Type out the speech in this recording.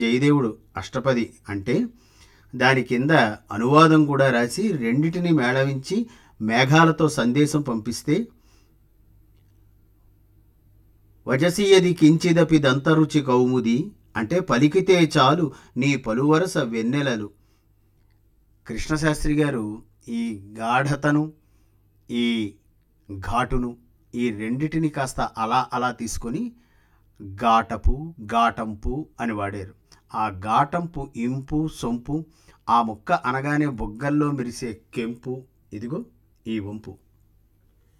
జయదేవుడు అష్టపది అంటే దాని కింద అనువాదం కూడా రాసి రెండిటిని మేళవించి మేఘాలతో సందేశం పంపిస్తే వజసీయది కించిదపి దంతరుచి కౌముది అంటే పలికితే చాలు నీ పలువరస వెన్నెలలు కృష్ణశాస్త్రి గారు ఈ గాఢతను ఈ ఘాటును ఈ రెండిటిని కాస్త అలా అలా తీసుకొని ఘాటపు ఘాటంపు అని వాడారు ఆ ఘాటంపు ఇంపు సొంపు ఆ ముక్క అనగానే బొగ్గల్లో మెరిసే కెంపు ఇదిగో ఈ వంపు